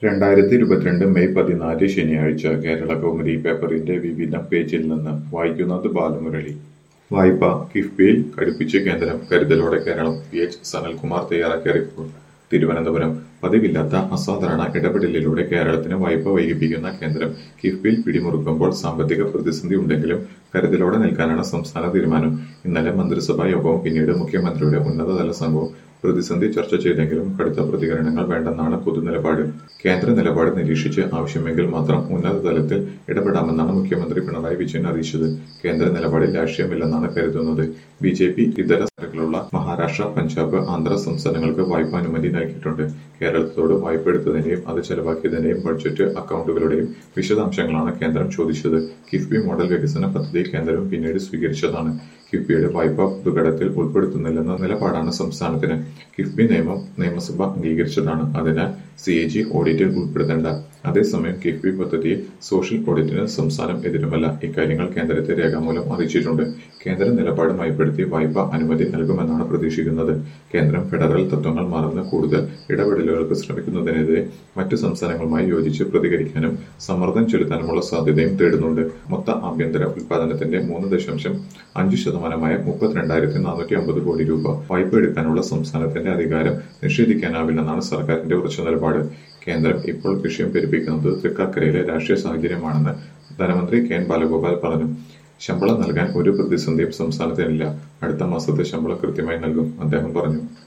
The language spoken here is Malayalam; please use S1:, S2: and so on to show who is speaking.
S1: രണ്ടായിരത്തി ഇരുപത്തിരണ്ട് മെയ് പതിനാല് ശനിയാഴ്ച കേരള കൗമുദി പേപ്പറിന്റെ വിവിധ പേജിൽ നിന്ന് വായിക്കുന്നത് ബാലമുരളി വായ്പ കിഫ്ബിയിൽ ഘടിപ്പിച്ച് കേന്ദ്രം കരുതലോടെ കേരളം പി എച്ച് സനൽകുമാർ തയ്യാറാക്കിയ റിപ്പോർട്ട് തിരുവനന്തപുരം പതിവില്ലാത്ത അസാധാരണ ഇടപെടലിലൂടെ കേരളത്തിന് വായ്പ വൈകിപ്പിക്കുന്ന കേന്ദ്രം കിഫ്ബിയിൽ പിടിമുറുക്കുമ്പോൾ സാമ്പത്തിക പ്രതിസന്ധി ഉണ്ടെങ്കിലും കരുതലോടെ നിൽക്കാനാണ് സംസ്ഥാന തീരുമാനം ഇന്നലെ മന്ത്രിസഭാ യോഗവും പിന്നീട് മുഖ്യമന്ത്രിയുടെ ഉന്നതതല സംഘവും പ്രതിസന്ധി ചർച്ച ചെയ്തെങ്കിലും കടുത്ത പ്രതികരണങ്ങൾ വേണ്ടെന്നാണ് പൊതുനിലപാട് കേന്ദ്ര നിലപാട് നിരീക്ഷിച്ച് ആവശ്യമെങ്കിൽ മാത്രം ഉന്നതതലത്തിൽ ഇടപെടാമെന്നാണ് മുഖ്യമന്ത്രി പിണറായി വിജയൻ അറിയിച്ചത് കേന്ദ്ര നിലപാടിൽ രാഷ്ട്രീയമില്ലെന്നാണ് കരുതുന്നത് ബി ജെ പി ഇതര സർക്കാരുകളുള്ള മഹാരാഷ്ട്ര പഞ്ചാബ് ആന്ധ്ര സംസ്ഥാനങ്ങൾക്ക് വായ്പാ അനുമതി നൽകിയിട്ടുണ്ട് കേരളത്തോട് വായ്പ എടുത്തതിന്റെയും അത് ചെലവാക്കിയതിന്റെയും ബഡ്ജറ്റ് അക്കൗണ്ടുകളുടെയും വിശദാംശങ്ങളാണ് കേന്ദ്രം ചോദിച്ചത് കിഫ്ബി മോഡൽ വികസന പദ്ധതി കേന്ദ്രം പിന്നീട് സ്വീകരിച്ചതാണ് കിഫ്ബിയുടെ വായ്പ പൊതുഘടത്തിൽ ഉൾപ്പെടുത്തുന്നില്ലെന്ന നിലപാടാണ് സംസ്ഥാനത്തിന് കിഫ്ബി നിയമം നിയമസഭ അംഗീകരിച്ചതാണ് അതിനാൽ സി എ ജി ഓഡിറ്റിൽ ഉൾപ്പെടുത്തേണ്ട അതേസമയം കിഫ്ബി പദ്ധതിയിൽ സോഷ്യൽ ഓഡിറ്റിന് സംസ്ഥാനം എതിരുമല്ല ഇക്കാര്യങ്ങൾ കേന്ദ്രത്തെ രേഖാമൂലം അറിയിച്ചിട്ടുണ്ട് കേന്ദ്ര നിലപാട് മയപ്പെടുത്തി വായ്പ അനുമതി നൽകുമെന്നാണ് പ്രതീക്ഷിക്കുന്നത് കേന്ദ്രം ഫെഡറൽ തത്വങ്ങൾ മറന്ന് കൂടുതൽ ഇടപെടലുകൾക്ക് ശ്രമിക്കുന്നതിനെതിരെ മറ്റു സംസ്ഥാനങ്ങളുമായി യോജിച്ച് പ്രതികരിക്കാനും സമ്മർദ്ദം ചെലുത്താനുമുള്ള സാധ്യതയും തേടുന്നുണ്ട് മൊത്ത ആഭ്യന്തര ഉൽപാദനത്തിന്റെ മൂന്ന് ദശാംശം അഞ്ച് ശതമാനമായ മുപ്പത്തിരണ്ടായിരത്തി നാനൂറ്റി അമ്പത് കോടി രൂപ വായ്പ എടുക്കാനുള്ള സംസ്ഥാനത്തിന്റെ അധികാരം നിഷേധിക്കാനാവില്ലെന്നാണ് സർക്കാരിന്റെ ഉറച്ച നിലപാട് കേന്ദ്രം ഇപ്പോൾ വിഷയം പെരുപ്പിക്കുന്നത് തൃക്കാക്കരയിലെ രാഷ്ട്രീയ സാഹചര്യമാണെന്ന് ധനമന്ത്രി കെ എൻ ബാലഗോപാൽ പറഞ്ഞു ശമ്പളം നൽകാൻ ഒരു പ്രതിസന്ധിയും സംസ്ഥാനത്തിനില്ല അടുത്ത മാസത്തെ ശമ്പളം കൃത്യമായി നൽകും അദ്ദേഹം പറഞ്ഞു